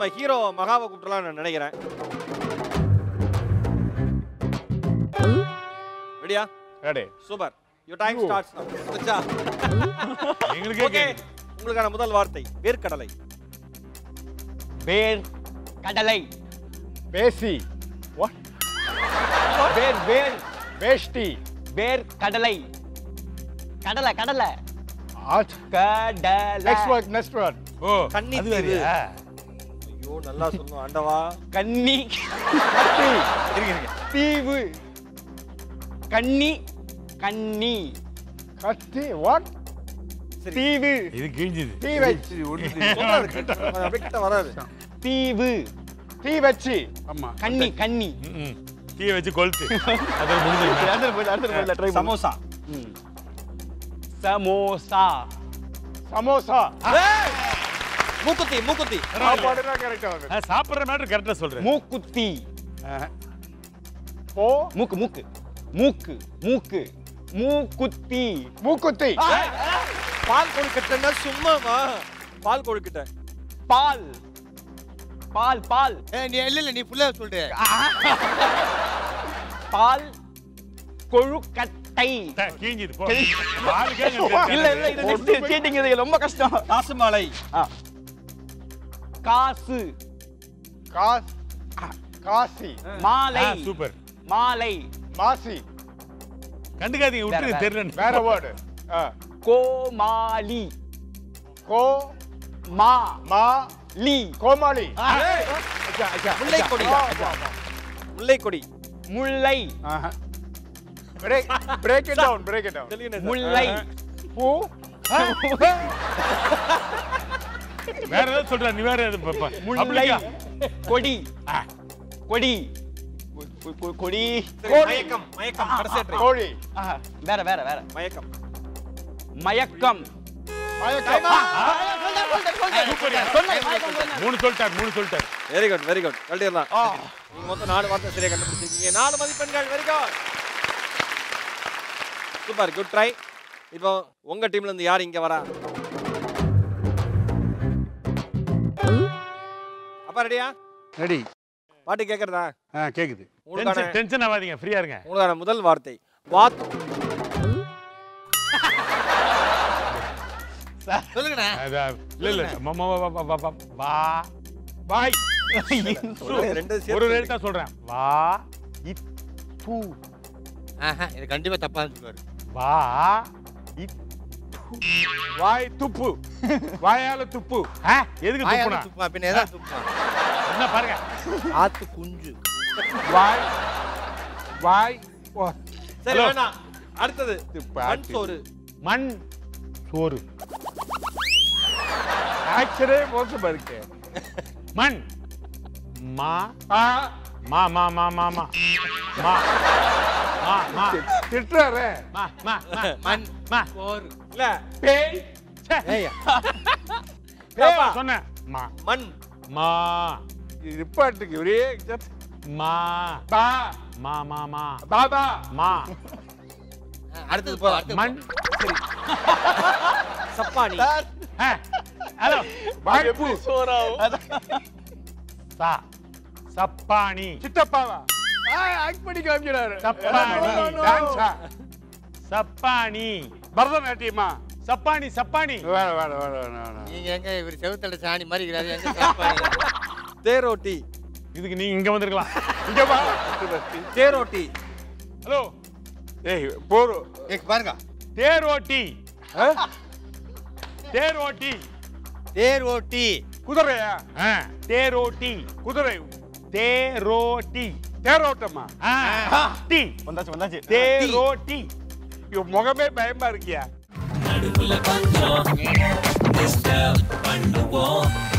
நம்ம ஹீரோ மகாவை கூப்பிடலாம் நான் நினைக்கிறேன் ரெடியா ready super you time starts now வச்சா எங்களுக்கே ஓகே கேக்குது. உங்களுக்கான முதல் வார்த்தை வேர்க்கடலை வேர் கடலை பேசி வாட் வேர் வேர் வேஷ்டி வேர் கடலை கடலை கடலை ஆட் கடலை நெக்ஸ்ட் வேர்ட் நெக்ஸ்ட் வேர்ட் ஓ கன்னி அது தீவு. வேறயா? ஐயோ நல்லா சொல்லணும் ஆண்டவா கன்னி இருங்க இருங்க தீவு கன்னி கன்னி கத்தி வாட் சரி தீவு இது கிழிஞ்சுது தீ வச்சு சொல்றாரு கிட்ட. அப்படியே கிட்ட வராது தீவு தீ வச்சு ஆமா கன்னி கன்னி ம்ம். தீயை வச்சு கொளுத்து அதோட முடிஞ்சிருச்சு சமோசா சமோசா சமோசா ஏய்! மூக்குத்தி மூக்குத்தி சாப்பாடுனா கரெக்டா வருது ஆ, சாப்பிடுற மேட்டர் கரெக்டா சொல்றேன் மூக்குத்தி போ மூக்கு மூக்கு மூக்கு மூக்கு மூக்குத்தி மூக்குத்தி பால் கொழுக்கட்டைன்னா சும்மாவா பால் கொழுக்கட்டை பால் பால் பால் நீ இல்ல இல்ல நீ ஃபுல்லா சொல்ற பால் கொழுக்கட்டை டே, கிழிஞ்சுது போ பாலுக்கே இங்க இல்ல இல்ல இது நெக்ஸ்ட் சீட்டிங் இது ரொம்ப கஷ்டம் ராசுமாலை ஆ. காசு காஸ் காசி மாலை ஆ, சூப்பர் மாலை மாசி கண்டுக்காதீங்க வேற, விட்டுருங்க வேற. தெரியல வேற வேர்டு கோமாளி கோ மா மா லி கோமாளி முல்லை கொடி முல்லை கொடி முல்லை break break it down break it down தெளிவுனே சார். முல்லை பூ வேற ஏதாவது சொல்ற நீ வேற எது பாப்பா முல்லை அப்படியா கொடி கொடி கொ- கொ- கொ- கொடி சரி, மயக்கம் மயக்கம் கடைசி try. கோழி ஆஹா, வேற வேற வேற மயக்கம் மயக்கம் மயக்கம் மூணு சொல்லிட்டார் மூணு சொல்லிட்டார் வெரி குட் வெரி குட் கழட்டிடலாம் நீங்க மொத்தம் நாலு வார்த்தை சரியா கண்டுபிடிச்சிருக்கீங்க நாலு மதிப்பெண்கள் very good super good try இப்போ உங்க டீம்ல இருந்து யார் இங்க வரா அப்பா ரெடியா ரெடி பாட்டு கேக்குறதா ஆ கேக்குது உங்களுக்கான டென்ஷன் டென்ஷன் ஆகாதீங்க ஃப்ரீயா இருங்க உங்களுக்கான முதல் வார்த்தை வாத்து சொல்லுங்கண்ணா அதா, இல்ல இல்ல ம- ம- ம- ம- ம- ம- வா வாய் ரெண்டு ஒரு சேர்த்து எழுத்தா சொல்றேன் வா இத் பூ ஆஹா இது கண்டிப்பா தப்பா சொல்லுவாரு வா இத் வாய் துப்பு வாயால துப்பு ஆ, எதுக்கு வாயால துப்புனா துப்பா பின்ன எதா துப்பா என்ன பாருங்க ஆத்து குஞ்சு வாய் வாய் ஓ, சரி Hello. வேணாம் அடுத்தது இது மண் பாட்டு. சோறு மண் சோறு ஆக்சரே மோசமா இருக்கு மண் மா ஆ, மா மா மா மா மா மா மா மா திட்டுறாரே மா மா மா மண் மா சோறு இல்ல பேய் ச்சே. ஏய்யா. பேப்பா சொன்னேன் மா மண் மா ரிப்பாட்டுக்கு ஒரே just மா பா மா மா மா பாபா மா ஆ, அடுத்தது போ அடுத்தது மண் சப்பானி ஆ, ஹலோ வாய்ப்பு சா சப்பானி சித்தப்பாவா ஆக்ட் பண்ணி காமிக்கிறாரு சப்பானி. டான்ஸா சப்பானி பரதநாட்டியமா சப்பானி சப்பானி வேற வேற வேற வேற வேற நீங்க எங்க இவர் செவுத்தல சாணி மாதிரி இருக்கிறாரு எங்க சாப்பாடு தேரோட்டி இதுக்கு நீங்க இங்க வந்திருக்கலாம் இங்க வா தேரோட்டி ஹலோ ஏய் போரு ஏய் பாருங்க தேர் ஓட்டி தேர் ஓட்டி தேர் ஓட்டி குதிரையா ஆ, தேர் ஓட்டி குதிரை தேரோட்டி தேரோட்டமா ஆ, டீ வந்தாச்சு வந்தாச்சு தேரோட்டி இவன் முகமே பயமா இருக்கியா நடுவுல கொஞ்சம் டிஸ்டர்ப் பண்ணுவோம்